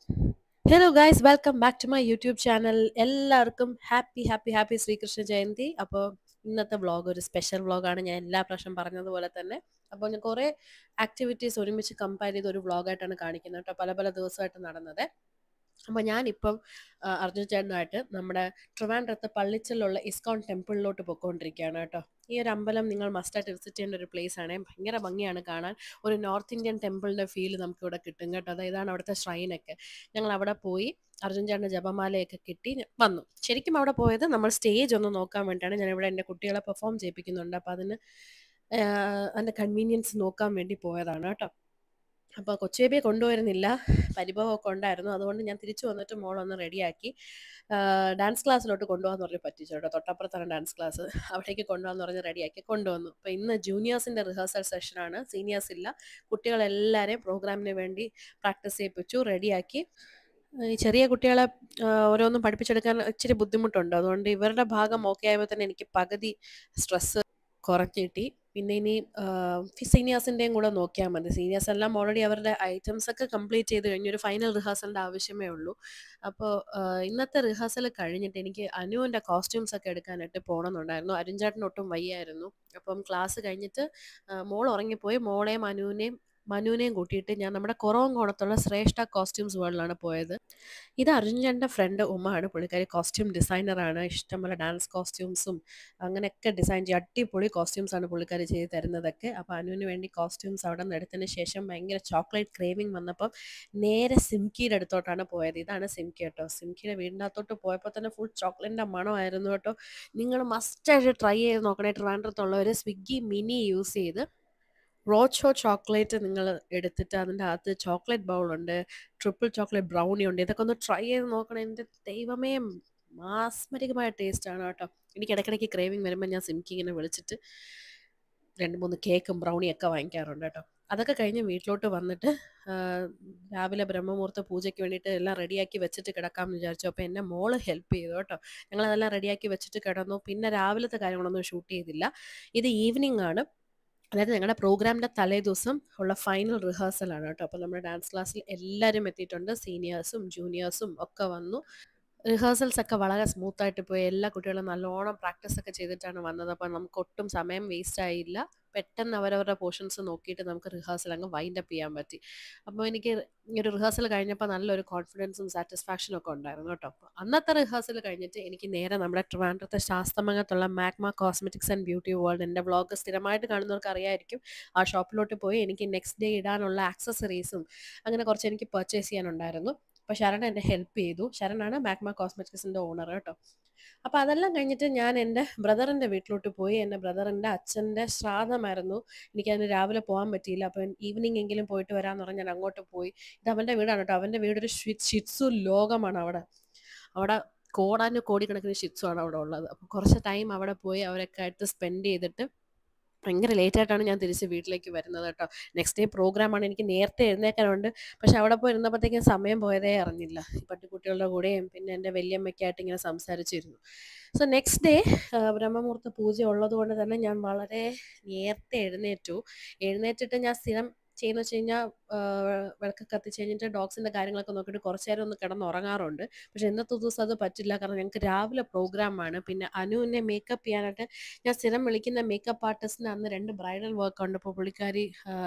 Hello guys welcome back to my YouTube channel എല്ലാവർക്കും happy happy happy Srikrishna Jayanti അപ്പോൾ ഇന്നത്തെ vlog ഒരു സ്പെഷ്യൽ വ്ളോഗാണ് ഞാൻ എല്ലാ പ്രാവശ്യം പറഞ്ഞതുപോലെ തന്നെ അപ്പോൾ ഞാൻ കുറേ ആക്ടിവിറ്റീസ് ഒരുമിച്ച് കമ്പയർ ചെയ്ത് ഒരു വ്ളോഗായിട്ടാണ് കാണിക്കുന്നത് കേട്ടോ പല പല ദിവസമായിട്ട് നടന്നത് അപ്പോൾ ഞാനിപ്പം ആ, അർജുൻ ചേട്ടനായിട്ട് നമ്മുടെ ട്രിവാൻഡ്രത്ത് പള്ളിച്ചലുള്ള ഇസ്കോൺ ടെമ്പിളിലോട്ട് പോയിക്കൊണ്ടിരിക്കുകയാണ് കേട്ടോ ഈ ഒരു അമ്പലം നിങ്ങൾ മസ്റ്റായിട്ട് വിസിറ്റ് ചെയ്യേണ്ട ഒരു പ്ലേസ് ആണ് ഭയങ്കര ഭംഗിയാണ് കാണാൻ ഒരു നോർത്ത് ഇന്ത്യൻ ടെമ്പിളിൻ്റെ ഫീൽ നമുക്ക് ഇവിടെ കിട്ടും കേട്ടോ അതായത് ഇതാണ് അവിടുത്തെ ഷ്രൈനൊക്കെ ഞങ്ങൾ അവിടെ പോയി അർജുൻ ചേട്ടൻ്റെ ജപമാലയൊക്കെ കിട്ടി ഞ- വന്നു ശരിക്കും അവിടെ പോയത് നമ്മൾ സ്റ്റേജ് ഒന്ന് നോക്കാൻ വേണ്ടിയിട്ടാണ് ഞാൻ ഇവിടെ എൻ്റെ കുട്ടികളെ പെർഫോം ചെയ്യിപ്പിക്കുന്നുണ്ട് അപ്പോൾ അതിന് ആഹ് അതിൻ്റെ കൺവീനിയൻസ് നോക്കാൻ വേണ്ടി പോയതാണ് കേട്ടോ അപ്പോൾ കൊച്ചുബേബിയെ കൊണ്ടുവരുന്നില്ല പരിഭവമൊക്കെ ഉണ്ടായിരുന്നു അതുകൊണ്ട് ഞാൻ തിരിച്ചു വന്നിട്ട് മോളൊന്ന് റെഡിയാക്കി ഡാൻസ് ക്ലാസ്സിലോട്ട് കൊണ്ടുപോകാന്ന് പറഞ്ഞ് പറ്റിച്ചു കേട്ടോ തൊട്ടപ്പുറത്താണ് ഡാൻസ് ക്ലാസ് അവിടേക്ക് കൊണ്ടുപോകാന്ന് പറഞ്ഞ് റെഡിയാക്കി കൊണ്ടുവന്നു അപ്പോൾ ഇന്ന് ജൂനിയേഴ്സിൻ്റെ റിഹേഴ്സൽ സെഷനാണ് സീനിയേഴ്സ് ഇല്ല കുട്ടികളെല്ലാവരെയും പ്രോഗ്രാമിന് വേണ്ടി പ്രാക്ടീസ് ചെയ്യിപ്പിച്ചു റെഡിയാക്കി ഈ ചെറിയ കുട്ടികളെ ആ, ഓരോന്നും പഠിപ്പിച്ചെടുക്കാൻ ഇച്ചിരി ബുദ്ധിമുട്ടുണ്ട് അതുകൊണ്ട് ഇവരുടെ ഭാഗം ഓക്കെ ആയപ്പോൾ തന്നെ എനിക്ക് പകുതി സ്ട്രെസ് കുറച്ച് കിട്ടി പിന്നെ ഇനി സീനിയേഴ്സിൻ്റെയും കൂടെ നോക്കിയാൽ മതി സീനിയേഴ്സ് എല്ലാം ഓൾറെഡി അവരുടെ ഐറ്റംസ് ഒക്കെ കംപ്ലീറ്റ് ചെയ്ത് കഴിഞ്ഞു ഒരു ഫൈനൽ റിഹേഴ്സലിൻ്റെ ആവശ്യമേ ഉള്ളൂ അപ്പോൾ ഇന്നത്തെ റിഹേഴ്സൽ കഴിഞ്ഞിട്ട് എനിക്ക് അനുവിൻ്റെ കോസ്റ്റ്യൂംസ് ഒക്കെ എടുക്കാനായിട്ട് പോകണമെന്നുണ്ടായിരുന്നു അരുൺചേട്ടന് ഒട്ടും വയ്യായിരുന്നു അപ്പം ക്ലാസ് കഴിഞ്ഞിട്ട് ആ, മോൾ ഉറങ്ങിപ്പോയി മോളെയും അനുവിനെയും മനുവിനെയും കൂട്ടിയിട്ട് ഞാൻ നമ്മുടെ കുറവങ്കോണത്തുള്ള ശ്രേഷ്ഠ കോസ്റ്റ്യൂംസ് വേൾഡിലാണ് പോയത് ഇത് അർജുൻ്റെ ഫ്രണ്ട് ഉമ്മയാണ് പുള്ളിക്കാരി കോസ്റ്റ്യൂം ഡിസൈനറാണ് ഇഷ്ടംപോലെ ഡാൻസ് കോസ്റ്റ്യൂംസും അങ്ങനെയൊക്കെ ഡിസൈൻ ചെയ്യും അടിപൊളി കോസ്റ്റ്യൂംസ് ആണ് പുള്ളിക്കാരി ചെയ്ത് തരുന്നതൊക്കെ അപ്പോൾ അനുവിന് വേണ്ടി കോസ്റ്റ്യൂംസ് അവിടെ നിന്ന് എടുത്തതിന് ശേഷം ഭയങ്കര ചോക്ലേറ്റ് ക്രേവിങ് വന്നപ്പം നേരെ സിംകിയുടെ അടുത്തോട്ടാണ് പോയത് ഇതാണ് സിംകി കേട്ടോ സിംകിയുടെ വീടിൻ്റെ അകത്തോട്ട് പോയപ്പോൾ തന്നെ ഫുൾ ചോക്ലേറ്റിൻ്റെ മണമായിരുന്നു കേട്ടോ നിങ്ങൾ മസ്റ്റായിട്ട് ട്രൈ ചെയ്ത് നോക്കണേ ട്രിവാൻഡ്രത്തുള്ളവർ സ്വിഗ്ഗി മിനി യൂസ് ചെയ്ത് റോച്ചോ ചോക്ലേറ്റ് നിങ്ങൾ എടുത്തിട്ട് അതിൻ്റെ അകത്ത് ചോക്ലേറ്റ് ബൗളുണ്ട് ട്രിപ്പിൾ ചോക്ലേറ്റ് ബ്രൗണി ഉണ്ട് ഇതൊക്കെ ഒന്ന് ട്രൈ ചെയ്ത് നോക്കണം എൻ്റെ ദൈവമേ മാസ്മരികമായ ടേസ്റ്റാണ് കേട്ടോ എനിക്ക് ഇടയ്ക്കിടയ്ക്ക് ക്രേവിങ് വരുമ്പോൾ ഞാൻ സിംക്കി ഇങ്ങനെ വിളിച്ചിട്ട് രണ്ട് മൂന്ന് കേക്കും ബ്രൗണിയൊക്കെ വാങ്ങിക്കാറുണ്ട് കേട്ടോ അതൊക്കെ കഴിഞ്ഞ് വീട്ടിലോട്ട് വന്നിട്ട് ആ, രാവിലെ ബ്രഹ്മമുഹൂർത്ത പൂജയ്ക്ക് വേണ്ടിയിട്ട് എല്ലാം റെഡിയാക്കി വെച്ചിട്ട് കിടക്കാമെന്ന് വിചാരിച്ചു അപ്പോൾ എന്നെ മോള് ഹെൽപ്പ് ചെയ്തു കേട്ടോ ഞങ്ങളതെല്ലാം റെഡിയാക്കി വെച്ചിട്ട് കിടന്നു പിന്നെ രാവിലത്തെ കാര്യങ്ങളൊന്നും ഷൂട്ട് ചെയ്തില്ല ഇത് ഈവനിങ് ആണ് അതായത് ഞങ്ങളുടെ പ്രോഗ്രാമിൻ്റെ തലേ ദിവസം ഉള്ള ഫൈനൽ റിഹേഴ്സലാണ് കേട്ടോ അപ്പോൾ നമ്മുടെ ഡാൻസ് ക്ലാസ്സിൽ എല്ലാവരും എത്തിയിട്ടുണ്ട് സീനിയേഴ്സും ജൂനിയേഴ്സും ഒക്കെ വന്നു റിഹേഴ്സൽസ് ഒക്കെ വളരെ സ്മൂത്ത് ആയിട്ട് പോയി എല്ലാ കുട്ടികളും നല്ലോണം പ്രാക്ടീസ് ഒക്കെ ചെയ്തിട്ടാണ് വന്നത് അപ്പോൾ നമുക്ക് ഒട്ടും സമയം വേസ്റ്റ് ആയില്ല പെട്ടെന്ന് അവരവരുടെ പോർഷൻസ് നോക്കിയിട്ട് നമുക്ക് റിഹേഴ്സൽ അങ്ങ് വൈൻഡ് അപ്പ് ചെയ്യാൻ പറ്റി അപ്പോൾ എനിക്ക് ഈ ഒരു റിഹേഴ്സൽ കഴിഞ്ഞപ്പോൾ നല്ലൊരു കോൺഫിഡൻസും സാറ്റിസ്ഫാക്ഷനും ഒക്കെ ഉണ്ടായിരുന്നു കേട്ടോ അപ്പോൾ അന്നത്തെ റിഹേഴ്സൽ കഴിഞ്ഞിട്ട് എനിക്ക് നേരെ നമ്മുടെ ട്രിവാൻഡ്രത്തെ ശാസ്തമംഗത്തുള്ള Magma cosmetics and beauty world എൻ്റെ വ്ളോഗ് സ്ഥിരമായിട്ട് കാണുന്നവർക്ക് അറിയായിരിക്കും ആ ഷോപ്പിലോട്ട് പോയി എനിക്ക് നെക്സ്റ്റ് ഡേ ഇടാനുള്ള ആക്സസറീസും അങ്ങനെ കുറച്ച് എനിക്ക് പർച്ചേസ് ചെയ്യാനുണ്ടായിരുന്നു അപ്പോൾ ശരൺ എന്നെ ഹെൽപ്പ് ചെയ്തു ശരണാണ് മാഗ്മ കോസ്മെറ്റിക്സിൻ്റെ ഓണർ കേട്ടോ അപ്പോൾ അതെല്ലാം കഴിഞ്ഞിട്ട് ഞാൻ എൻ്റെ ബ്രദറിൻ്റെ വീട്ടിലോട്ട് പോയി എൻ്റെ ബ്രദറിൻ്റെ അച്ഛൻ്റെ ശ്രാദ്ധമായിരുന്നു എനിക്കതിന് രാവിലെ പോകാൻ പറ്റിയില്ല അപ്പോൾ ഈവനിങ് എങ്കിലും പോയിട്ട് വരാമെന്ന് പറഞ്ഞ് ഞാൻ അങ്ങോട്ട് പോയി ഇത് അവൻ്റെ വീടാണ് കേട്ടോ അവൻ്റെ വീടൊരു ഷി- ഷിറ്റ്സു ലോകമാണ് അവിടെ അവിടെ കോടാനു കോടിക്കണക്കിന് ഷിറ്റ്സു ആണ് അവിടെ ഉള്ളത് അപ്പോൾ കുറച്ച് ടൈം അവിടെ പോയി അവരൊക്കെ ആയിട്ട് സ്പെൻഡ് ചെയ്തിട്ട് ഭയങ്കര ലേറ്റ് ആയിട്ടാണ് ഞാൻ തിരിച്ച് വീട്ടിലേക്ക് വരുന്നത് കേട്ടോ നെക്സ്റ്റ് ഡേ പ്രോഗ്രാമാണ് എനിക്ക് നേരത്തെ എഴുന്നേക്കാനുണ്ട് പക്ഷെ അവിടെ പോയി ഇരുന്നപ്പോഴത്തേക്കും സമയം പോയതേ അറിഞ്ഞില്ല ഈ പട്ടിക്കുട്ടികളുടെ കൂടെയും പിന്നെ എൻ്റെ വല്യമ്മയ്ക്കായിട്ട് ഇങ്ങനെ സംസാരിച്ചിരുന്നു സോ നെക്സ്റ്റ് ഡേ ബ്രഹ്മമുഹൂർത്ത പൂജ ഉള്ളത് കൊണ്ട് തന്നെ ഞാൻ വളരെ നേരത്തെ എഴുന്നേറ്റു എഴുന്നേറ്റിട്ട് ഞാൻ സ്ഥിരം ചെയ്യുന്ന വെച്ച് കഴിഞ്ഞാൽ വിളക്ക് കത്തിച്ച് കഴിഞ്ഞിട്ട് ഡോഗ്സിൻ്റെ കാര്യങ്ങളൊക്കെ നോക്കിയിട്ട് കുറച്ച് നേരം ഒന്ന് കിടന്ന് ഉറങ്ങാറുണ്ട് പക്ഷെ ഇന്നത്തെ ദിവസം അത് പറ്റില്ല കാരണം ഞങ്ങൾക്ക് രാവിലെ പ്രോഗ്രാമാണ് പിന്നെ അനുവിനെ മേക്കപ്പ് ചെയ്യാനായിട്ട് ഞാൻ സ്ഥിരം വിളിക്കുന്ന മേക്കപ്പ് ആർട്ടിസ്റ്റിന് അന്ന് രണ്ട് ബ്രൈഡൽ വർക്ക് ഉണ്ട് അപ്പോൾ പുള്ളിക്കാരി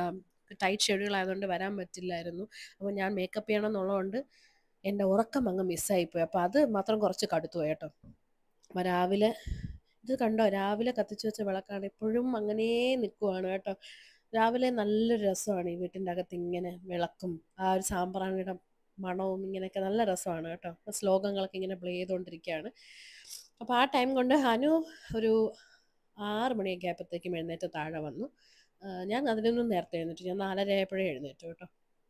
ടൈറ്റ് ഷെഡ്യൂൾ ആയതുകൊണ്ട് വരാൻ പറ്റില്ലായിരുന്നു അപ്പോൾ ഞാൻ മേക്കപ്പ് ചെയ്യണം എന്നുള്ളതുകൊണ്ട് എൻ്റെ ഉറക്കം അങ്ങ് മിസ്സായിപ്പോയി അപ്പോൾ അത് മാത്രം കുറച്ച് കടുത്തു പോയി കേട്ടോ അപ്പോൾ രാവിലെ ഇത് കണ്ടോ രാവിലെ കത്തിച്ചു വെച്ച വിളക്കാണ് ഇപ്പോഴും അങ്ങനെ നിൽക്കുവാണ് കേട്ടോ രാവിലെ നല്ലൊരു രസമാണ് ഈ വീട്ടിൻ്റെ അകത്ത് ഇങ്ങനെ വിളക്കും ആ ഒരു സാമ്പ്രാണിയുടെ മണവും ഇങ്ങനെയൊക്കെ നല്ല രസമാണ് കേട്ടോ അപ്പോൾ ശ്ലോകങ്ങളൊക്കെ ഇങ്ങനെ പ്ലേ ചെയ്തുകൊണ്ടിരിക്കുകയാണ് അപ്പോൾ ആ ടൈം കൊണ്ട് അനു ഒരു ആറ് മണിയൊക്കെ ആയപ്പോഴത്തേക്കും എഴുന്നേറ്റ് താഴെ വന്നു ആ, ഞാൻ അതിനൊന്നും നേരത്തെ എഴുന്നേറ്റു ഞാൻ നാലര ആയപ്പോഴേ എഴുന്നേറ്റു കേട്ടോ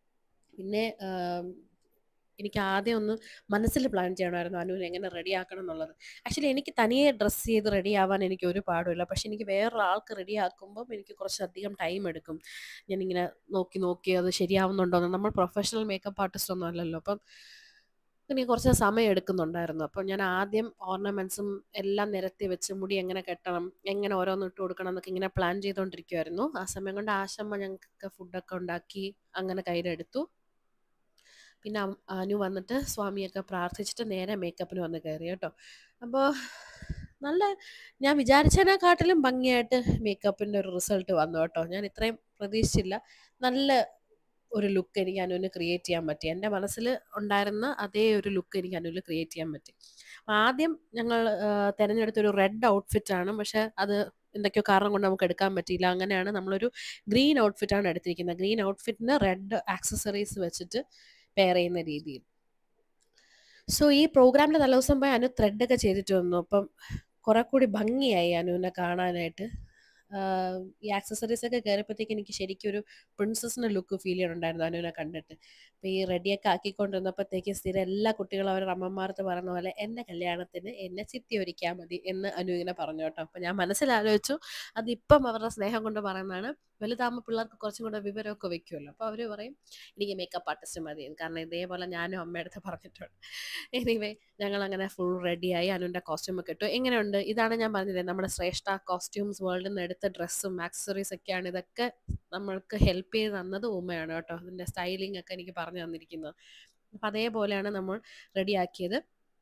പിന്നെ ആം, എനിക്ക് ആദ്യം ഒന്ന് മനസ്സിൽ പ്ലാൻ ചെയ്യണമായിരുന്നു അനുവിനെ എങ്ങനെ റെഡി ആക്കണം എന്നുള്ളത് ആക്ച്വലി എനിക്ക് തനിയെ ഡ്രസ്സ് ചെയ്ത് റെഡി ആവാൻ എനിക്ക് ഒരു പാടുമില്ല പക്ഷെ എനിക്ക് വേറൊരാൾക്ക് റെഡി ആക്കുമ്പം എനിക്ക് കുറച്ചധികം ടൈം എടുക്കും ഞാനിങ്ങനെ നോക്കി നോക്കി അത് ശരിയാവുന്നുണ്ടോ എന്ന് നമ്മൾ പ്രൊഫഷണൽ മേക്കപ്പ് ആർട്ടിസ്റ്റ് ഒന്നും അല്ലല്ലോ അപ്പം എനിക്ക് കുറച്ച് സമയം എടുക്കുന്നുണ്ടായിരുന്നു അപ്പം ഞാൻ ആദ്യം ഓർണമെന്റ്സും എല്ലാം നിരത്തി വെച്ച് മുടി എങ്ങനെ കെട്ടണം എങ്ങനെ ഓരോന്ന് ഇട്ട് കൊടുക്കണം എന്നൊക്കെ ഇങ്ങനെ പ്ലാൻ ചെയ്തുകൊണ്ടിരിക്കുമായിരുന്നു ആ സമയം കൊണ്ട് ആശമ്മ ഞങ്ങൾക്ക് ഫുഡൊക്കെ ഉണ്ടാക്കി അങ്ങനെ കയ്യിലെടുത്തു പിന്നെ അം അനു വന്നിട്ട് സ്വാമിയൊക്കെ പ്രാർത്ഥിച്ചിട്ട് നേരെ മേക്കപ്പിന് വന്ന് കയറി കേട്ടോ. അപ്പോൾ നല്ല ഞാൻ വിചാരിച്ചതിനെക്കാട്ടിലും ഭംഗിയായിട്ട് മേക്കപ്പിൻ്റെ ഒരു റിസൾട്ട് വന്നു കേട്ടോ. ഞാൻ ഇത്രയും പ്രതീക്ഷിച്ചില്ല. നല്ല ഒരു ലുക്ക് എനിക്ക് അനുവിന് ക്രിയേറ്റ് ചെയ്യാൻ പറ്റി. എൻ്റെ മനസ്സിൽ ഉണ്ടായിരുന്ന അതേ ഒരു ലുക്ക് എനിക്ക് അനുവിൽ ക്രിയേറ്റ് ചെയ്യാൻ പറ്റി. ആദ്യം ഞങ്ങൾ ആഹ്, തിരഞ്ഞെടുത്തൊരു റെഡ് ഔട്ട്ഫിറ്റാണ്. പക്ഷേ അത് എന്തൊക്കെയോ കാരണം കൊണ്ട് നമുക്ക് എടുക്കാൻ പറ്റിയില്ല. അങ്ങനെയാണ് നമ്മളൊരു ഗ്രീൻ ഔട്ട്ഫിറ്റാണ് എടുത്തിരിക്കുന്നത്. ഗ്രീൻ ഔട്ട്ഫിറ്റിന് റെഡ് ആക്സസറീസ് വെച്ചിട്ട് പെയർ ചെയ്യുന്ന രീതിയിൽ. സോ ഈ പ്രോഗ്രാമിൻ്റെ തലേദിവസം പോയി അനു ത്രെഡൊക്കെ ചെയ്തിട്ട് വന്നു. അപ്പം കുറെ കൂടി ഭംഗിയായി അനുവിനെ കാണാനായിട്ട്. ആഹ്, ഈ ആക്സസറീസൊക്കെ കയറിയപ്പോഴത്തേക്ക് എനിക്ക് ശരിക്കും ഒരു പ്രിൻസസിൻ്റെ ലുക്ക് ഫീൽ ചെയ്യുന്നുണ്ടായിരുന്നു അനുവിനെ കണ്ടിട്ട്. അപ്പോൾ ഈ റെഡിയൊക്കെ ആക്കിക്കൊണ്ടിരുന്നപ്പോഴത്തേക്ക് സ്ഥിരം എല്ലാ കുട്ടികളും അവരുടെ അമ്മമാരടുത്ത് പറയുന്ന പോലെ "എൻ്റെ കല്യാണത്തിന് എന്നെ ചിത്തി ഒരുക്കിയാൽ മതി" എന്ന് അനു ഇങ്ങനെ പറഞ്ഞു കേട്ടോ. അപ്പോൾ ഞാൻ മനസ്സിൽ ആലോചിച്ചു അതിപ്പം അവരുടെ സ്നേഹം കൊണ്ട് പറയുന്നതാണ്. വലുതാകുമ്പോൾ പിള്ളേർക്ക് കുറച്ചും കൂടെ വിവരമൊക്കെ വെക്കുമല്ലോ. അപ്പോൾ അവർ പറയും "എനിക്ക് മേക്കപ്പ് ആർട്ടിസ്റ്റ് മതി" എന്ന്. കാരണം ഇതേപോലെ ഞാനും അമ്മയടുത്ത് പറഞ്ഞിട്ടുണ്ട്. എനിവേ ഞങ്ങളങ്ങനെ ഫുൾ റെഡിയായി. അനുവിൻ്റെ കോസ്റ്റ്യൂമൊക്കെ ഇട്ടു. എങ്ങനെയുണ്ട്? ഇതാണ് ഞാൻ പറഞ്ഞില്ലേ നമ്മുടെ ശ്രേഷ്ഠ കോസ്റ്റ്യൂംസ് വേൾഡിൽ നിന്ന് എടുത്ത ഡ്രസ്സും ആക്സസറീസ് ഒക്കെയാണ്. ഇതൊക്കെ നമ്മൾക്ക് ഹെൽപ്പ് ചെയ്ത് തന്നത് ഉമ്മയാണ് കേട്ടോ. അതിൻ്റെ സ്റ്റൈലിംഗ് ഒക്കെ എനിക്ക് പറഞ്ഞു തന്നിരിക്കുന്നത്. അപ്പോൾ അതേപോലെയാണ് നമ്മൾ റെഡിയാക്കിയത്.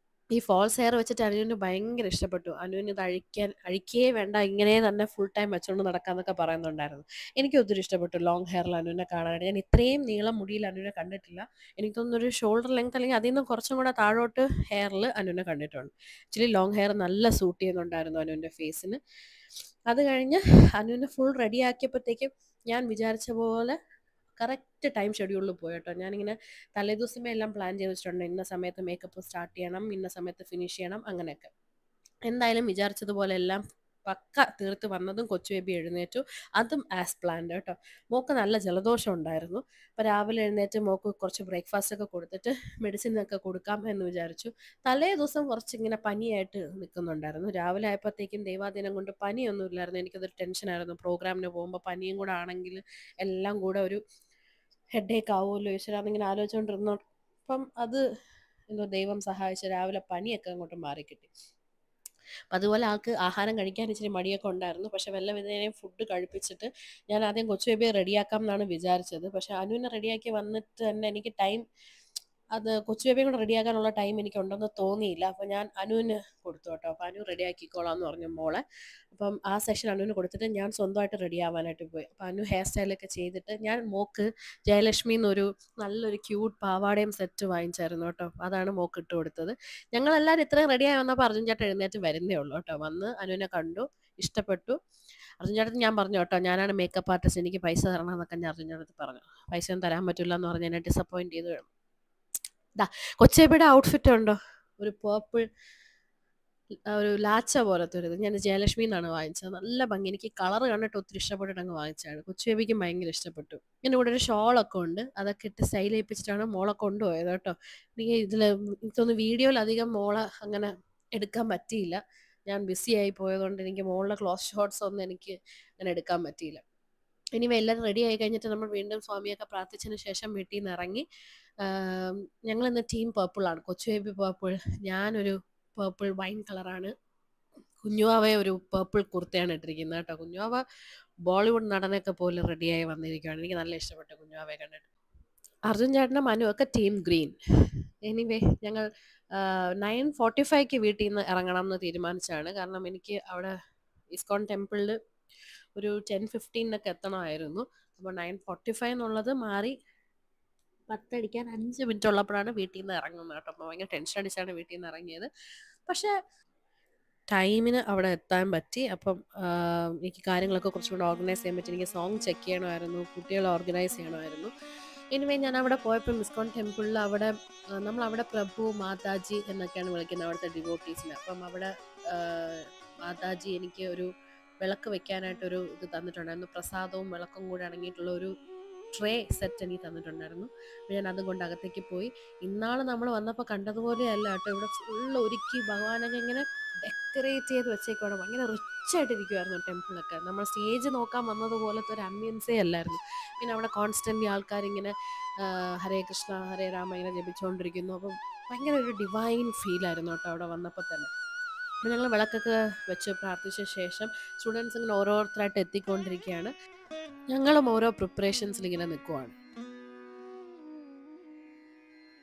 ഈ ഫോൾസ് ഹെയർ വെച്ചിട്ട് അനുവിന് ഭയങ്കര ഇഷ്ടപ്പെട്ടു. അനുവിന് ഇത് അഴിക്കാൻ അഴിക്കുകയേ വേണ്ട ഇങ്ങനെ തന്നെ ഫുൾ ടൈം വെച്ചുകൊണ്ട് നടക്കാമെന്നൊക്കെ പറയുന്നുണ്ടായിരുന്നു. എനിക്ക് ഒത്തിരി ഇഷ്ടപ്പെട്ടു ലോങ് ഹെയറിൽ അനുവിനെ കാണാനായിട്ട്. ഞാൻ ഇത്രയും നീളം മുടിയിൽ അനുവിനെ കണ്ടിട്ടില്ല. എനിക്ക് തോന്നുന്നു ഒരു ഷോൾഡർ ലെങ്ത് അല്ലെങ്കിൽ അതിൽ നിന്ന് കുറച്ചും കൂടെ താഴോട്ട് ഹെയറിൽ അനുവിനെ കണ്ടിട്ടുണ്ട്. ആക്ച്വലി ലോങ് ഹെയർ നല്ല സൂട്ട് ചെയ്യുന്നുണ്ടായിരുന്നു അനുവിൻ്റെ ഫേസിന്. അത് കഴിഞ്ഞ് അനുവിനെ ഫുൾ റെഡിയാക്കിയപ്പോഴത്തേക്കും ഞാൻ വിചാരിച്ച പോലെ കറക്റ്റ് ടൈം ഷെഡ്യൂളിൽ പോയി കേട്ടോ. ഞാനിങ്ങനെ തലേദിവസമേ എല്ലാം പ്ലാൻ ചെയ്ത് വെച്ചിട്ടുണ്ട്. ഇന്ന സമയത്ത് മേക്കപ്പ് സ്റ്റാർട്ട് ചെയ്യണം, ഇന്ന സമയത്ത് ഫിനിഷ് ചെയ്യണം അങ്ങനെയൊക്കെ. എന്തായാലും വിചാരിച്ചതുപോലെ എല്ലാം പക്ക തീർത്ത് വന്നതും കൊച്ചു ബേബി എഴുന്നേറ്റു. അതും ആസ് പ്ലാൻഡ് കേട്ടോ. മോൾക്ക് നല്ല ജലദോഷം ഉണ്ടായിരുന്നു. അപ്പോൾ രാവിലെ എഴുന്നേറ്റ് മോൾക്ക് കുറച്ച് ബ്രേക്ക്ഫാസ്റ്റ് ഒക്കെ കൊടുത്തിട്ട് മെഡിസിൻ ഒക്കെ കൊടുക്കാം എന്ന് വിചാരിച്ചു. തലേദിവസം കുറച്ചിങ്ങനെ പനിയായിട്ട് നിൽക്കുന്നുണ്ടായിരുന്നു. രാവിലെ ആയപ്പോഴത്തേക്കും ദൈവാധീനം കൊണ്ട് പനിയൊന്നും ഇല്ലായിരുന്നു. എനിക്കതൊരു ടെൻഷനായിരുന്നു. പ്രോഗ്രാമിന് പോകുമ്പോൾ പനിയും കൂടെ ആണെങ്കിൽ എല്ലാം കൂടെ ഒരു ഹെഡേക്ക് ആവുമല്ലോ ഈശ്വരാ എന്നിങ്ങനെ ആലോചിച്ചുകൊണ്ടിരുന്നു. അപ്പം അത് എന്തോ ദൈവം സഹായിച്ച് രാവിലെ പനിയൊക്കെ അങ്ങോട്ട് മാറിക്കിട്ടി. അപ്പം അതുപോലെ ആൾക്ക് ആഹാരം കഴിക്കാൻ ഇച്ചിരി മടിയൊക്കെ ഉണ്ടായിരുന്നു. പക്ഷേ വല്ലവിധേനയും ഫുഡ് കഴിപ്പിച്ചിട്ട് ഞാൻ ആദ്യം കൊച്ചു ബേബിയെ റെഡിയാക്കാം എന്നാണ് വിചാരിച്ചത്. പക്ഷേ അനുവിനെ റെഡിയാക്കി വന്നിട്ട് തന്നെ എനിക്ക് ടൈം അത് കൊച്ചു ബേബിയെ കൂടെ റെഡിയാക്കാനുള്ള ടൈം എനിക്കുണ്ടെന്ന് തോന്നിയില്ല. അപ്പോൾ ഞാൻ അനുവിന് കൊടുത്തു കേട്ടോ. അപ്പോൾ അനു റെഡിയാക്കിക്കോളാം എന്ന് പറഞ്ഞു മോളെ. അപ്പം ആ സെഷൻ അനുവിന് കൊടുത്തിട്ട് ഞാൻ സ്വന്തമായിട്ട് റെഡി ആവാനായിട്ട് പോയി. അപ്പോൾ അനു ഹെയർ സ്റ്റൈലൊക്കെ ചെയ്തിട്ട് ഞാൻ മോൾക്ക് ജയലക്ഷ്മിന്നൊരു നല്ലൊരു ക്യൂട്ട് പാവാടയും സെറ്റ് വാങ്ങിച്ചായിരുന്നു കേട്ടോ. അതാണ് മോൾക്ക് ഇട്ട് കൊടുത്തത്. ഞങ്ങളെല്ലാവരും ഇത്രയും റെഡിയായി വന്നപ്പോൾ അർജുൻ ചേട്ടൻ എഴുന്നേറ്റ് വരുന്നേ ഉള്ളൂ കേട്ടോ. വന്ന് അനുവിനെ കണ്ടു. ഇഷ്ടപ്പെട്ടു. അർജുൻ ചേട്ടന് ഞാൻ പറഞ്ഞു കേട്ടോ ഞാനാണ് മേക്കപ്പ് ആർട്ടിസ്റ്റ് എനിക്ക് പൈസ തരണം എന്നൊക്കെ ഞാൻ അർജുൻ ചേട്ടനടുത്ത് പറഞ്ഞു. പൈസയൊന്നും തരാൻ പറ്റില്ല എന്ന് പറഞ്ഞ് എന്നെ ഡിസപ്പോയിന്റ് ചെയ്തു. ദാ കൊച്ചു ബേബിയുടെ ഔട്ട്ഫിറ്റ് കണ്ടോ? ഒരു പർപ്പിൾ ഒരു ലാച്ച പോലത്തെ ഒരിത്. ഞാൻ ജയലക്ഷ്മിന്നാണ് വാങ്ങിച്ചത്. നല്ല ഭംഗി. എനിക്ക് കളർ കണ്ടിട്ട് ഒത്തിരി ഇഷ്ടപ്പെട്ടിട്ട് അങ്ങ് വാങ്ങിച്ചതാണ്. കൊച്ചു ബേബിക്കും ഭയങ്കര ഇഷ്ടപ്പെട്ടു. ഇതിൻ്റെ കൂടെ ഒരു ഷോളൊക്കെ ഉണ്ട്. അതൊക്കെ ഇട്ട് സ്റ്റൈൽ ചെയ്യിപ്പിച്ചിട്ടാണ് മോളെ കൊണ്ടുപോയത് കേട്ടോ. എനിക്ക് ഇതിൽ എനിക്ക് തോന്നുന്നു വീഡിയോയിൽ അധികം മോളെ അങ്ങനെ എടുക്കാൻ പറ്റിയില്ല. ഞാൻ ബിസി ആയി പോയതുകൊണ്ട് എനിക്ക് മോളുടെ ക്ലോസ് ഷോട്ട്സ് ഒന്നും എനിക്ക് അങ്ങനെ എടുക്കാൻ പറ്റിയില്ല. എനിവേ എല്ലാവരും റെഡി ആയി കഴിഞ്ഞിട്ട് നമ്മൾ വീണ്ടും സ്വാമിയൊക്കെ പ്രാർത്ഥിച്ചതിന് ശേഷം വീട്ടിൽ നിന്ന് ഇറങ്ങി. ആഹ്, ഞങ്ങളിന്ന് ടീം പർപ്പിളാണ്. കൊച്ചു ബേബി പർപ്പിൾ, ഞാനൊരു പർപ്പിൾ വൈൻ കളറാണ്. കുഞ്ഞുവാവ ഒരു പർപ്പിൾ കുർത്തയാണ് ഇട്ടിരിക്കുന്നത് കേട്ടോ. കുഞ്ഞുവാവ ബോളിവുഡ് നടനൊക്കെ പോലെ റെഡിയായി വന്നിരിക്കുകയാണ്. എനിക്ക് നല്ല ഇഷ്ടപ്പെട്ടു കുഞ്ഞുവാവയെ കണ്ടിട്ട്. അർജുൻ ചേട്ടനും മനുവും ഒക്കെ ടീം ഗ്രീൻ. എനിവേ ഞങ്ങൾ ആഹ്, 9:45ക്ക് വീട്ടിൽ നിന്ന് ഇറങ്ങണം എന്ന് തീരുമാനിച്ചതാണ്. കാരണം എനിക്ക് അവിടെ ഇസ്കോൺ ടെമ്പിളിൽ ഒരു 10:15നൊക്കെ എത്തണമായിരുന്നു. അപ്പോൾ 9:45 എന്നുള്ളത് മാറി 10 അടിക്കാൻ 5 മിനിറ്റ് ഉള്ളപ്പോഴാണ് വീട്ടിൽ നിന്ന് ഇറങ്ങുന്നത് കേട്ടോ. അപ്പോൾ ഭയങ്കര ടെൻഷൻ അടിച്ചാണ് വീട്ടിൽ നിന്ന് ഇറങ്ങിയത്. പക്ഷേ ടൈമിന് അവിടെ എത്താൻ പറ്റി. അപ്പം ആഹ്, എനിക്ക് കാര്യങ്ങളൊക്കെ കുറച്ചും കൂടെ ഓർഗനൈസ് ചെയ്യാൻ പറ്റി. എനിക്ക് സോങ് ചെക്ക് ചെയ്യണമായിരുന്നു. കുട്ടികളെ ഓർഗനൈസ് ചെയ്യണമായിരുന്നു. എനിവേ ഞാൻ അവിടെ പോയപ്പോൾ ഇസ്കോൺ ടെമ്പിളിൽ അവിടെ ആഹ്, നമ്മളവിടെ പ്രഭു, മാതാജി എന്നൊക്കെയാണ് വിളിക്കുന്നത് അവിടുത്തെ ഡിവോട്ടീസിനെ. അപ്പം അവിടെ ആഹ്, മാതാജി എനിക്ക് ഒരു വിളക്ക് വെക്കാനായിട്ടൊരു ഇത് തന്നിട്ടുണ്ടായിരുന്നു. പ്രസാദവും വിളക്കും കൂടെ അടങ്ങിയിട്ടുള്ള ഒരു ട്രേ സെറ്റ് എനിക്ക് തന്നിട്ടുണ്ടായിരുന്നു. അപ്പോൾ ഞാൻ അതും കൊണ്ട് അകത്തേക്ക് പോയി. ഇന്നാള് നമ്മൾ വന്നപ്പോൾ കണ്ടതുപോലെയല്ല കേട്ടോ. ഇവിടെ ഫുൾ ഒരുക്കി ഭഗവാനൊക്കെ ഇങ്ങനെ ഡെക്കറേറ്റ് ചെയ്ത് വെച്ചേക്കുവാണ്. ഭയങ്കര റിച്ച് ആയിട്ടിരിക്കുവായിരുന്നു ടെമ്പിളൊക്കെ. നമ്മൾ സ്റ്റേജ് നോക്കാൻ വന്നതുപോലത്തെ ഒരു ആംബിയൻസേ അല്ലായിരുന്നു. പിന്നെ അവിടെ കോൺസ്റ്റന്റ്ലി ആൾക്കാരിങ്ങനെ ആഹ്, ഹരേ കൃഷ്ണ, ഹരേ രാമ ഇങ്ങനെ ജപിച്ചുകൊണ്ടിരിക്കുന്നു. അപ്പം ഭയങ്കര ഒരു ഡിവൈൻ ഫീലായിരുന്നു കേട്ടോ അവിടെ വന്നപ്പോൾ തന്നെ. അപ്പോൾ ഞങ്ങൾ വിളക്കൊക്കെ വെച്ച് പ്രാർത്ഥിച്ച ശേഷം സ്റ്റുഡൻസ് ഇങ്ങനെ ഓരോരുത്തരായിട്ട് എത്തിക്കൊണ്ടിരിക്കുകയാണ്. ഞങ്ങളും ഓരോ പ്രിപ്പറേഷൻസിൽ ഇങ്ങനെ നിൽക്കുവാണ്.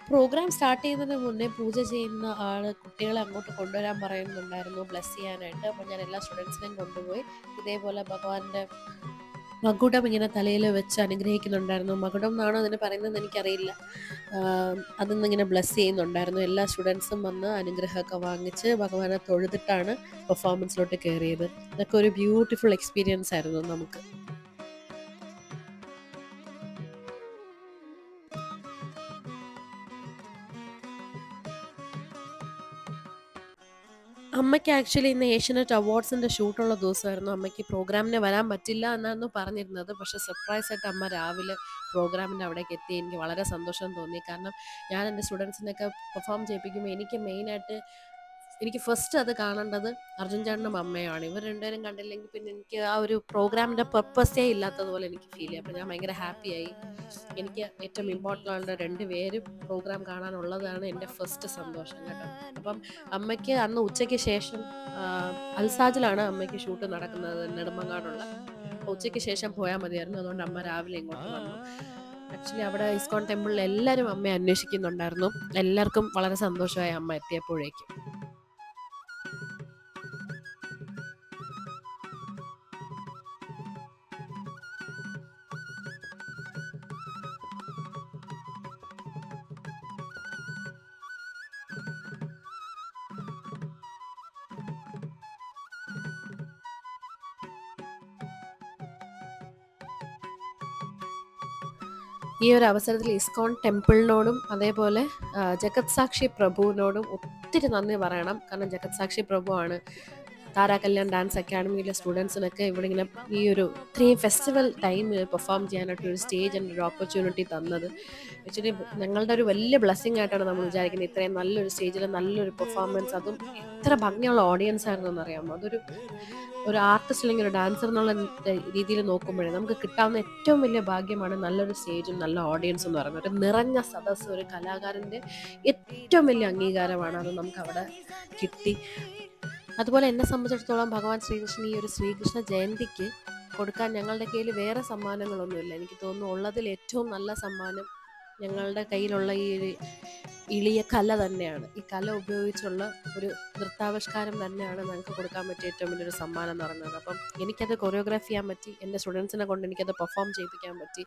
പ്രോഗ്രാം സ്റ്റാർട്ട് ചെയ്യുന്നതിന് മുന്നേ പൂജ ചെയ്യുന്ന ആള് കുട്ടികളെ അങ്ങോട്ട് കൊണ്ടുവരാൻ പറയുന്നുണ്ടായിരുന്നു ബ്ലെസ് ചെയ്യാനായിട്ട് അപ്പോൾ ഞാൻ എല്ലാ സ്റ്റുഡൻസിനെയും കൊണ്ടുപോയി ഇതേപോലെ ഭഗവാന്റെ മകുടം ഇങ്ങനെ തലയിൽ വെച്ച് അനുഗ്രഹിക്കുന്നുണ്ടായിരുന്നു മകുടം എന്നാണോ അതിന് പറയുന്നത് എനിക്കറിയില്ല ആഹ് അതിന്ന് ഇങ്ങനെ ബ്ലെസ് ചെയ്യുന്നുണ്ടായിരുന്നു എല്ലാ സ്റ്റുഡൻസും വന്ന് അനുഗ്രഹമൊക്കെ വാങ്ങിച്ച് ഭഗവാനെ തൊഴുതിട്ടാണ് പെർഫോമൻസിലോട്ട് കയറിയത് ഇതൊക്കെ ഒരു ബ്യൂട്ടിഫുൾ എക്സ്പീരിയൻസ് ആയിരുന്നു നമുക്ക് അമ്മയ്ക്ക് ആക്ച്വലി ഇന്ന് ഏഷ്യനെറ്റ് അവാർഡ്സിന്റെ ഷൂട്ടുള്ള ദിവസമായിരുന്നു അമ്മയ്ക്ക് പ്രോഗ്രാമിന് വരാൻ പറ്റില്ല എന്നായിരുന്നു പറഞ്ഞിരുന്നത് പക്ഷെ സർപ്രൈസ് ആയിട്ട് അമ്മ രാവിലെ പ്രോഗ്രാമിൻ്റെ അവിടേക്ക് എത്തി എനിക്ക് വളരെ സന്തോഷം തോന്നി കാരണം ഞാൻ എൻ്റെ സ്റ്റുഡൻസിനൊക്കെ പെർഫോം ചെയ്യിപ്പിക്കുമ്പോൾ എനിക്ക് മെയിനായിട്ട് എനിക്ക് ഫസ്റ്റ് അത് കാണേണ്ടത് അർജുൻ ചേട്ടനും അമ്മയാണ് ഇവർ രണ്ടുപേരും കണ്ടില്ലെങ്കിൽ പിന്നെ എനിക്ക് ആ ഒരു പ്രോഗ്രാമിൻ്റെ പർപ്പസേ ഇല്ലാത്തതുപോലെ എനിക്ക് ഫീൽ ചെയ്യും അപ്പോൾ ഞാൻ ഭയങ്കര ഹാപ്പിയായി എനിക്ക് ഏറ്റവും ഇമ്പോർട്ടൻ്റ് ആളുടെ രണ്ട് പേരും പ്രോഗ്രാം കാണാനുള്ളതാണ് എൻ്റെ ഫസ്റ്റ് സന്തോഷം കേട്ടോ അപ്പം അമ്മയ്ക്ക് അന്ന് ഉച്ചയ്ക്ക് ശേഷം ആ, അൽസാജിലാണ് അമ്മയ്ക്ക് ഷൂട്ട് നടക്കുന്നത് നെടുമങ്ങാടുള്ള അപ്പോൾ ഉച്ചയ്ക്ക് ശേഷം പോയാൽ മതിയായിരുന്നു അതുകൊണ്ട് അമ്മ രാവിലെ ഇങ്ങോട്ട് വന്നു ആക്ച്വലി അവിടെ ഇസ്കോൺ ടെമ്പിളിൽ എല്ലാവരും അമ്മയെ അന്വേഷിക്കുന്നുണ്ടായിരുന്നു എല്ലാവർക്കും വളരെ സന്തോഷമായി അമ്മ എത്തിയപ്പോഴേക്കും ഈ ഒരു അവസരത്തിൽ ഇസ്കോൺ ടെമ്പിളിനോടും അതേപോലെ ആ, ജഗത് സാക്ഷി പ്രഭുവിനോടും ഒത്തിരി നന്ദി പറയണം കാരണം ജഗത് സാക്ഷി പ്രഭുവാണ് താരാ കല്യാൺ ഡാൻസ് അക്കാഡമിയിലെ സ്റ്റുഡൻസിനൊക്കെ ഇവിടെ ഇങ്ങനെ ഈ ഒരു ഇത്രയും ഫെസ്റ്റിവൽ ടൈമിൽ പെർഫോം ചെയ്യാനായിട്ട് ഒരു സ്റ്റേജ് ആൻഡ് ഒരു ഓപ്പർച്യൂണിറ്റി തന്നത് ആക്ച്വലി ഞങ്ങളുടെ ഒരു വലിയ ബ്ലെസ്സിങ് ആയിട്ടാണ് നമ്മൾ വിചാരിക്കുന്നത് ഇത്രയും നല്ലൊരു സ്റ്റേജിൽ നല്ലൊരു പെർഫോമൻസ് അതും എത്ര ഭംഗിയുള്ള ഓഡിയൻസ് ആയിരുന്നു എന്നറിയാമോ അതൊരു ഒരു ആർട്ടിസ്റ്റ് അല്ലെങ്കിൽ ഒരു ഡാൻസർ എന്നുള്ള രീതിയിൽ നോക്കുമ്പോഴേ നമുക്ക് കിട്ടാവുന്ന ഏറ്റവും വലിയ ഭാഗ്യമാണ് നല്ലൊരു സ്റ്റേജും നല്ല ഓഡിയൻസും എന്ന് പറയുന്നത് ഒരു നിറഞ്ഞ സദസ്സ് ഒരു കലാകാരൻ്റെ ഏറ്റവും വലിയ അംഗീകാരമാണ് അത് നമുക്ക് അവിടെ കിട്ടി അതുപോലെ എന്നെ സംബന്ധിച്ചിടത്തോളം ഭഗവാൻ ശ്രീകൃഷ്ണൻ ഈ ഒരു ശ്രീകൃഷ്ണ ജയന്തിക്ക് കൊടുക്കാൻ ഞങ്ങളുടെ കയ്യിൽ വേറെ സമ്മാനങ്ങളൊന്നുമില്ല എനിക്ക് തോന്നുന്നു ഉള്ളതിൽ ഏറ്റവും നല്ല സമ്മാനം ഞങ്ങളുടെ കയ്യിലുള്ള ഈ ഒരു ഇളിയ കല തന്നെയാണ് ഈ കല ഉപയോഗിച്ചുള്ള ഒരു നൃത്താവിഷ്കാരം തന്നെയാണ് ഞങ്ങൾക്ക് കൊടുക്കാൻ പറ്റിയ ഏറ്റവും വലിയൊരു സമ്മാനം എന്ന് പറയുന്നത് അപ്പം എനിക്കത് കൊറിയോഗ്രാഫ് ചെയ്യാൻ പറ്റി എൻ്റെ സ്റ്റുഡൻസിനെ കൊണ്ട് എനിക്കത് പെർഫോം ചെയ്യിപ്പിക്കാൻ പറ്റി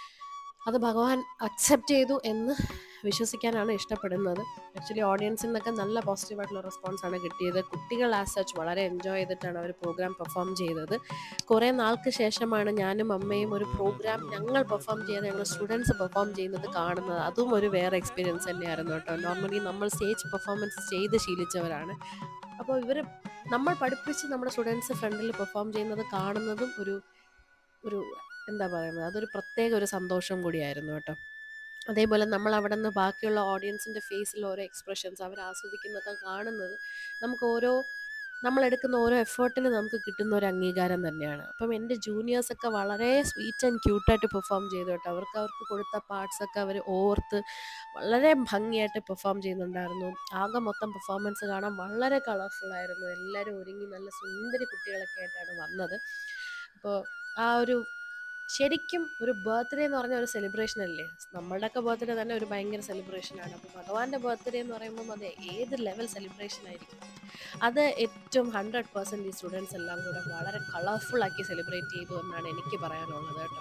അത് ഭഗവാൻ അക്സെപ്റ്റ് ചെയ്തു എന്ന് വിശ്വസിക്കാനാണ് ഇഷ്ടപ്പെടുന്നത് ആക്ച്വലി ഓഡിയൻസിൽ നിന്നൊക്കെ നല്ല പോസിറ്റീവായിട്ടുള്ള റെസ്പോൺസ് ആണ് കിട്ടിയത് കുട്ടികൾ ആസ് സച്ച് വളരെ എൻജോയ് ചെയ്തിട്ടാണ് അവർ പ്രോഗ്രാം പെർഫോം ചെയ്തത് കുറേ നാൾക്ക് ശേഷമാണ് ഞാനും അമ്മയും ഒരു പ്രോഗ്രാം ഞങ്ങൾ പെർഫോം ചെയ്ത് ഞങ്ങൾ സ്റ്റുഡൻസ് പെർഫോം ചെയ്യുന്നത് കാണുന്നത് അതും ഒരു വേറെ എക്സ്പീരിയൻസ് തന്നെയായിരുന്നു കേട്ടോ നോർമലി നമ്മൾ സ്റ്റേജ് പെർഫോമൻസ് ചെയ്ത് ശീലിച്ചവരാണ് അപ്പോൾ ഇവർ നമ്മൾ പഠിപ്പിച്ച് നമ്മുടെ സ്റ്റുഡൻസ് ഫ്രണ്ടിൽ പെർഫോം ചെയ്യുന്നത് കാണുന്നതും ഒരു ഒരു എന്താ പറയുന്നത് അതൊരു പ്രത്യേക ഒരു സന്തോഷം കൂടിയായിരുന്നു കേട്ടോ അതേപോലെ നമ്മൾ അവിടെ നിന്ന് ബാക്കിയുള്ള ഓഡിയൻസിൻ്റെ ഫേസിൽ ഓരോ എക്സ്പ്രഷൻസ് അവർ ആസ്വദിക്കുന്നതൊക്കെ കാണുന്നത് നമുക്ക് ഓരോ നമ്മളെടുക്കുന്ന ഓരോ എഫേർട്ടിന് നമുക്ക് കിട്ടുന്ന ഒരു അംഗീകാരം തന്നെയാണ് അപ്പം എൻ്റെ ജൂനിയേഴ്സൊക്കെ വളരെ സ്വീറ്റ് ആൻഡ് ക്യൂട്ടായിട്ട് പെർഫോം ചെയ്തു കേട്ടോ അവർക്ക് അവർക്ക് കൊടുത്ത പാർട്സൊക്കെ അവർ ഓർത്ത് വളരെ ഭംഗിയായിട്ട് പെർഫോം ചെയ്യുന്നുണ്ടായിരുന്നു ആകെ മൊത്തം പെർഫോമൻസ് കാണാൻ വളരെ കളർഫുൾ ആയിരുന്നു എല്ലാവരും ഒരുങ്ങി നല്ല സുന്ദരി കുട്ടികളൊക്കെ ആയിട്ടാണ് വന്നത് അപ്പോൾ ആ ഒരു ശരിക്കും ഒരു ബർത്ത്ഡേ എന്ന് പറഞ്ഞ ഒരു സെലിബ്രേഷൻ അല്ലേ നമ്മളുടെയൊക്കെ ബർത്ത്ഡേ തന്നെ ഒരു ഭയങ്കര സെലിബ്രേഷൻ ആണ് അപ്പോൾ ഭഗവാന്റെ ബർത്ത്ഡേ എന്ന് പറയുമ്പോൾ അത് ഏത് ലെവൽ സെലിബ്രേഷൻ ആയിരിക്കും അത് ഏറ്റവും ഹൺഡ്രഡ് പെർസെൻറ്റ് ഈ സ്റ്റുഡൻസ് എല്ലാം കൂടെ വളരെ കളർഫുൾ ആക്കി സെലിബ്രേറ്റ് ചെയ്തു എന്നാണ് എനിക്ക് പറയാനുള്ളത് കേട്ടോ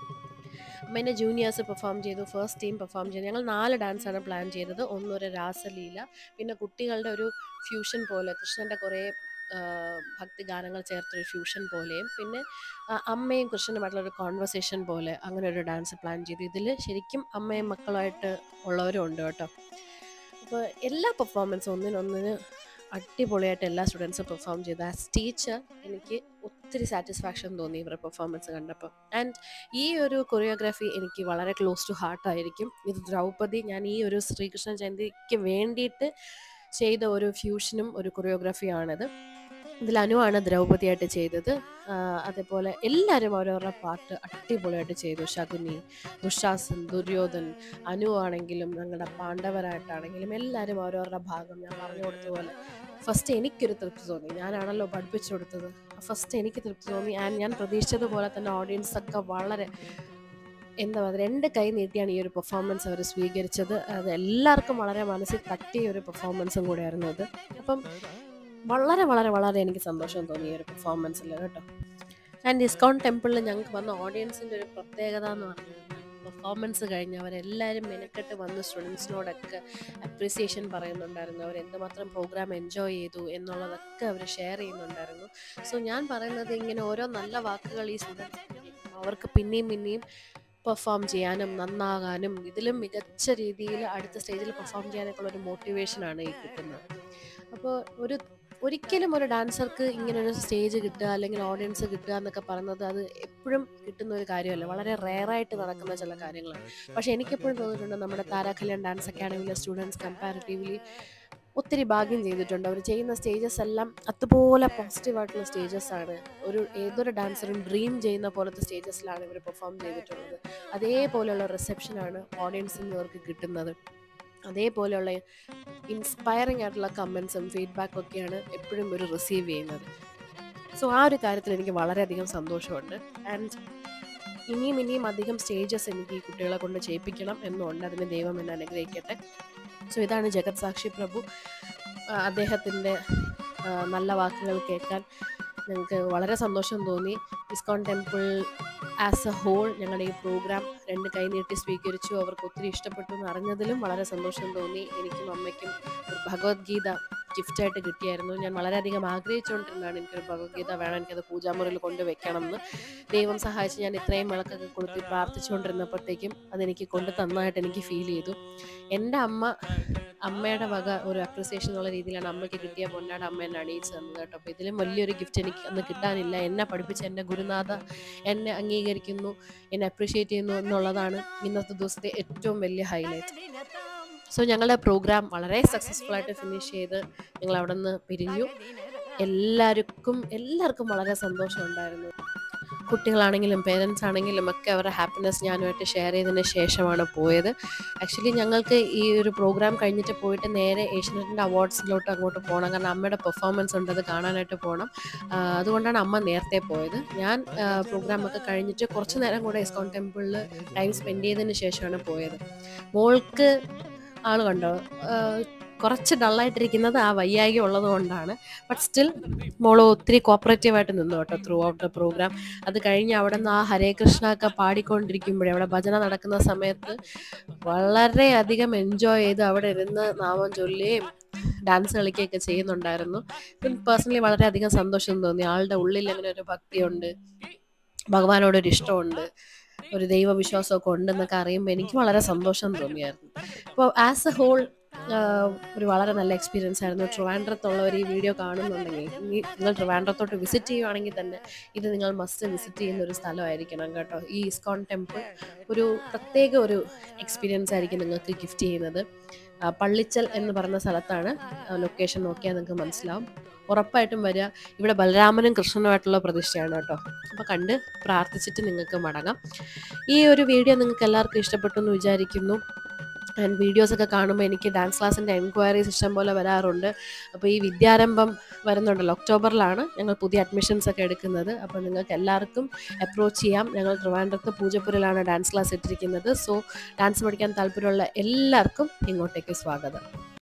അപ്പം എൻ്റെ ജൂനിയേഴ്സ് പെർഫോം ചെയ്തു ഫസ്റ്റ് ടീം പെർഫോം ചെയ്തു ഞങ്ങൾ നാല് ഡാൻസാണ് പ്ലാൻ ചെയ്തത് ഒന്നൊരു രാസലീല പിന്നെ കുട്ടികളുടെ ഒരു ഫ്യൂഷൻ പോലെ കൃഷ്ണൻ്റെ കുറേ ആ, ഭക്തിഗാനങ്ങൾ ചേർത്തൊരു ഫ്യൂഷൻ പോലെയും പിന്നെ ആ, അമ്മയും കൃഷ്ണനുമായിട്ടുള്ള ഒരു കോൺവെർസേഷൻ പോലെ അങ്ങനെ ഒരു ഡാൻസ് പ്ലാൻ ചെയ്തു ഇതിൽ ശരിക്കും അമ്മയും മക്കളുമായിട്ട് ഉള്ളവരും ഉണ്ട് കേട്ടോ അപ്പോൾ എല്ലാ പെർഫോമൻസും ഒന്നിനൊന്നിന് അടിപൊളിയായിട്ട് എല്ലാ സ്റ്റുഡൻസും പെർഫോം ചെയ്തു ആസ് ടീച്ചർ എനിക്ക് ഒത്തിരി സാറ്റിസ്ഫാക്ഷൻ തോന്നി ഇവരുടെ പെർഫോമൻസ് കണ്ടപ്പോൾ ആൻഡ് ഈ ഒരു കൊറിയോഗ്രാഫി എനിക്ക് വളരെ ക്ലോസ് ടു ഹാർട്ടായിരിക്കും ഇത് ദ്രൗപദി ഞാൻ ഈ ഒരു ശ്രീകൃഷ്ണ ജയന്തിക്ക് വേണ്ടിയിട്ട് ചെയ്ത ഒരു ഫ്യൂഷനും ഒരു കൊറിയോഗ്രാഫിയാണിത് ഇതിൽ അനുവാണ് ദ്രൗപദിയായിട്ട് ചെയ്തത് ആഹ് അതേപോലെ എല്ലാവരും ഓരോരുടെ പാട്ട് അടിപൊളിയായിട്ട് ചെയ്തു ശകുനി ദുശാസൻ ദുര്യോധൻ അനു ആണെങ്കിലും ഞങ്ങളുടെ പാണ്ഡവരായിട്ടാണെങ്കിലും എല്ലാവരും ഓരോരുടെ ഭാഗം ഞാൻ പറഞ്ഞു കൊടുത്ത പോലെ ഫസ്റ്റ് എനിക്കൊരു തൃപ്തി തോന്നി ഞാനാണല്ലോ പഠിപ്പിച്ചു കൊടുത്തത് ഫസ്റ്റ് എനിക്ക് തൃപ്തി തോന്നി ആൻഡ് ഞാൻ പ്രതീക്ഷിച്ചതുപോലെ തന്നെ ഓഡിയൻസ് ഒക്കെ വളരെ എന്താ പറയുക രണ്ട് കൈ നീട്ടിയാണ് ഈ ഒരു പെർഫോമൻസ് അവർ സ്വീകരിച്ചത് അത് എല്ലാവർക്കും വളരെ മനസ്സിൽ തട്ടിയ ഒരു പെർഫോമൻസും കൂടെയായിരുന്നു അത് അപ്പം വളരെ വളരെ വളരെ എനിക്ക് സന്തോഷം തോന്നി ഈ ഒരു പെർഫോമൻസിൽ കേട്ടോ ആൻഡ് ഡിസ്കൗണ്ട് ടെമ്പിളിൽ ഞങ്ങൾക്ക് വന്ന ഓഡിയൻസിൻ്റെ ഒരു പ്രത്യേകത എന്ന് പറഞ്ഞാൽ പെർഫോമൻസ് കഴിഞ്ഞ് അവരെല്ലാവരും മെനക്കെട്ട് വന്ന് സ്റ്റുഡൻസിനോടൊക്കെ അപ്രീസിയേഷൻ പറയുന്നുണ്ടായിരുന്നു അവർ എന്തുമാത്രം പ്രോഗ്രാം എൻജോയ് ചെയ്തു എന്നുള്ളതൊക്കെ അവർ ഷെയർ ചെയ്യുന്നുണ്ടായിരുന്നു സോ ഞാൻ പറയുന്നത് ഇങ്ങനെ ഓരോ നല്ല വാക്കുകൾ ഈ സ്റ്റുഡൻസ് അവർക്ക് പിന്നെയും പിന്നെയും പെർഫോം ചെയ്യാനും നന്നാകാനും ഇതിലും മികച്ച രീതിയിൽ അടുത്ത സ്റ്റേജിൽ പെർഫോം ചെയ്യാനൊക്കെ ഉള്ള ഒരു മോട്ടിവേഷനാണ് ഈ കിട്ടുന്നത് അപ്പോൾ ഒരു ഒരിക്കലും ഒരു ഡാൻസർക്ക് ഇങ്ങനെ ഒരു സ്റ്റേജ് കിട്ടുക അല്ലെങ്കിൽ ഓഡിയൻസ് കിട്ടുക എന്നൊക്കെ പറയുന്നത് അത് എപ്പോഴും കിട്ടുന്ന ഒരു കാര്യമല്ല വളരെ റെയറായിട്ട് നടക്കുന്ന ചില കാര്യങ്ങളാണ് പക്ഷെ എനിക്കെപ്പോഴും തോന്നിയിട്ടുണ്ട് നമ്മുടെ താരാകല്യാൺ ഡാൻസ് അക്കാഡമിയിലെ സ്റ്റുഡൻസ് കമ്പാരിറ്റീവ്ലി ഒത്തിരി ഭാഗ്യം ചെയ്തിട്ടുണ്ട് അവർ ചെയ്യുന്ന സ്റ്റേജസ് എല്ലാം അതുപോലെ പോസിറ്റീവായിട്ടുള്ള സ്റ്റേജസ് ആണ് ഒരു ഏതൊരു ഡാൻസറും ഡ്രീം ചെയ്യുന്ന പോലത്തെ സ്റ്റേജസിലാണ് ഇവർ പെർഫോം ചെയ്തിട്ടുള്ളത് അതേപോലെയുള്ള റിസപ്ഷനാണ് ഓഡിയൻസിൽ അവർക്ക് കിട്ടുന്നത് അതേപോലെയുള്ള ഇൻസ്പയറിംഗ് ആയിട്ടുള്ള കമൻസും ഫീഡ്ബാക്കും ഒക്കെയാണ് എപ്പോഴും ഇവർ റിസീവ് ചെയ്യുന്നത് സോ ആ ഒരു കാര്യത്തിൽ എനിക്ക് വളരെയധികം സന്തോഷമുണ്ട് ആൻഡ് ഇനിയും ഇനിയും അധികം സ്റ്റേജസ് എനിക്ക് ഈ കുട്ടികളെ കൊണ്ട് ചെയ്യിപ്പിക്കണം എന്നുണ്ട് അതിന് ദൈവം എന്നെ അനുഗ്രഹിക്കട്ടെ സോ ഇതാണ് ജഗത് സാക്ഷി പ്രഭു അദ്ദേഹത്തിൻ്റെ നല്ല വാക്കുകൾ കേൾക്കാൻ ഞങ്ങൾക്ക് വളരെ സന്തോഷം തോന്നി ISKCON temple as a whole ഞങ്ങളുടെ ഈ പ്രോഗ്രാം രണ്ട് കൈ നീട്ടി സ്വീകരിച്ചു അവർക്ക് ഒത്തിരി ഇഷ്ടപ്പെട്ടു എന്ന് അറിഞ്ഞതിലും വളരെ സന്തോഷം തോന്നി എനിക്കും അമ്മയ്ക്കും ഒരു ഭഗവത്ഗീത ഗിഫ്റ്റായിട്ട് കിട്ടിയായിരുന്നു ഞാൻ വളരെയധികം ആഗ്രഹിച്ചുകൊണ്ടിരുന്നതാണ് എനിക്കൊരു ഭഗവത്ഗീത വേണം എനിക്കത് പൂജാമുറിയിൽ കൊണ്ട് വെക്കണം എന്ന് ദൈവം സഹായിച്ച് ഞാൻ ഇത്രയും വിളക്കൊക്കെ കൊടുത്ത് പ്രാർത്ഥിച്ചുകൊണ്ടിരുന്നപ്പോഴത്തേക്കും അതെനിക്ക് കൊണ്ട് തന്നതായിട്ട് എനിക്ക് ഫീൽ ചെയ്തു എൻ്റെ അമ്മ അമ്മയുടെ വക ഒരു അപ്രിസിയേഷൻ എന്നുള്ള രീതിയിലാണ് അമ്മയ്ക്ക് കിട്ടിയ പൊന്നാട് അമ്മ എന്നെ അണിയിച്ച് തന്നത് കേട്ടോ അപ്പോൾ ഇതിലും വലിയൊരു ഗിഫ്റ്റ് എനിക്ക് അന്ന് കിട്ടാനില്ല എന്നെ പഠിപ്പിച്ച എൻ്റെ ഗുരുനാഥ എന്നെ അംഗീകരിക്കുന്നു എന്നെ അപ്രീഷിയേറ്റ് ചെയ്യുന്നു എന്നുള്ളതാണ് ഇന്നത്തെ ദിവസത്തെ ഏറ്റവും വലിയ ഹൈലൈറ്റ് സോ ഞങ്ങളുടെ പ്രോഗ്രാം വളരെ സക്സസ്ഫുൾ ആയിട്ട് ഫിനിഷ് ചെയ്ത് ഞങ്ങൾ അവിടെ നിന്ന് പിരിഞ്ഞു എല്ലാവർക്കും എല്ലാവർക്കും വളരെ സന്തോഷം ഉണ്ടായിരുന്നു കുട്ടികളാണെങ്കിലും പേരൻസ് ആണെങ്കിലും ഒക്കെ അവരുടെ ഹാപ്പിനെസ് ഞാനുമായിട്ട് ഷെയർ ചെയ്തതിന് ശേഷമാണ് പോയത് ആക്ച്വലി ഞങ്ങൾക്ക് ഈ ഒരു പ്രോഗ്രാം കഴിഞ്ഞിട്ട് പോയിട്ട് നേരെ ഏഷ്യനെറ്റിൻ്റെ അവാർഡ്സിലോട്ട് അങ്ങോട്ട് പോകണം കാരണം അമ്മയുടെ പെർഫോമൻസ് ഉണ്ട് അത് കാണാനായിട്ട് പോകണം അതുകൊണ്ടാണ് അമ്മ നേരത്തെ പോയത് ഞാൻ പ്രോഗ്രാമൊക്കെ കഴിഞ്ഞിട്ട് കുറച്ച് നേരം കൂടെ ഇസ്കോൺ ടെമ്പിളിൽ ടൈം സ്പെൻഡ് ചെയ്തതിന് ശേഷമാണ് പോയത് മോൾക്ക് ആൾ കണ്ടോ കുറച്ച് ഡള്ളായിട്ടിരിക്കുന്നത് ആ വയ്യായിക ഉള്ളത് കൊണ്ടാണ് ബട്ട് സ്റ്റിൽ മോള് ഒത്തിരി കോപ്പറേറ്റീവായിട്ട് നിന്നു കേട്ടോ ത്രൂ ഔട്ട് ദ പ്രോഗ്രാം അത് കഴിഞ്ഞ് അവിടെ നിന്ന് ആ ഹരേ കൃഷ്ണ ഒക്കെ പാടിക്കൊണ്ടിരിക്കുമ്പോഴേ അവിടെ ഭജന നടക്കുന്ന സമയത്ത് വളരെയധികം എൻജോയ് ചെയ്ത് അവിടെ ഇരുന്ന് നാമം ചൊല്ലുകയും ഡാൻസ് കളിക്കുകയൊക്കെ ചെയ്യുന്നുണ്ടായിരുന്നു പേഴ്സണലി വളരെയധികം സന്തോഷം തോന്നി ആളുടെ ഉള്ളിൽ അങ്ങനെ ഒരു ഭക്തിയുണ്ട് ഭഗവാനോട് ഒരു ഇഷ്ടമുണ്ട് ഒരു ദൈവവിശ്വാസമൊക്കെ ഉണ്ടെന്നൊക്കെ അറിയുമ്പോൾ എനിക്ക് വളരെ സന്തോഷം തോന്നിയായിരുന്നു അപ്പോൾ ആസ് എ ഹോൾ ഒരു വളരെ നല്ല എക്സ്പീരിയൻസ് ആയിരുന്നു ട്രിവാൻഡ്രത്തുള്ളവർ ഈ വീഡിയോ കാണുന്നുണ്ടെങ്കിൽ ഇനി നിങ്ങൾ ട്രിവാൻഡ്രത്തോട്ട് വിസിറ്റ് ചെയ്യുവാണെങ്കിൽ തന്നെ ഇത് നിങ്ങൾ മസ്റ്റ് വിസിറ്റ് ചെയ്യുന്ന ഒരു സ്ഥലമായിരിക്കണം കേട്ടോ ഈ ഇസ്കോൺ ടെമ്പിൾ ഒരു പ്രത്യേക ഒരു എക്സ്പീരിയൻസ് ആയിരിക്കും നിങ്ങൾക്ക് ഗിഫ്റ്റ് ചെയ്യുന്നത് പള്ളിച്ചൽ എന്ന് പറഞ്ഞ സ്ഥലത്താണ് ലൊക്കേഷൻ നോക്കിയാൽ നിങ്ങൾക്ക് മനസ്സിലാവും ഉറപ്പായിട്ടും വരിക ഇവിടെ ബലരാമനും കൃഷ്ണനുമായിട്ടുള്ള പ്രതിഷ്ഠയാണ് കേട്ടോ അപ്പോൾ കണ്ട് പ്രാർത്ഥിച്ചിട്ട് നിങ്ങൾക്ക് മടങ്ങാം ഈ ഒരു വീഡിയോ നിങ്ങൾക്ക് എല്ലാവർക്കും ഇഷ്ടപ്പെട്ടു എന്ന് വിചാരിക്കുന്നു ആൻഡ് വീഡിയോസൊക്കെ കാണുമ്പോൾ എനിക്ക് ഡാൻസ് ക്ലാസ്സിൻ്റെ എൻക്വയറീസ് ഇഷ്ടം പോലെ വരാറുണ്ട് അപ്പോൾ ഈ വിദ്യാരംഭം വരുന്നുണ്ടല്ലോ ഒക്ടോബറിലാണ് ഞങ്ങൾ പുതിയ അഡ്മിഷൻസ് ഒക്കെ എടുക്കുന്നത് അപ്പോൾ നിങ്ങൾക്ക് എല്ലാവർക്കും അപ്രോച്ച് ചെയ്യാം ഞങ്ങൾ ട്രിവാൻഡ്രത്ത് പൂജപ്പുരയിലാണ് ഡാൻസ് ക്ലാസ് ഇട്ടിരിക്കുന്നത് സോ ഡാൻസ് പഠിക്കാൻ താല്പര്യമുള്ള എല്ലാവർക്കും ഇങ്ങോട്ടേക്ക് സ്വാഗതം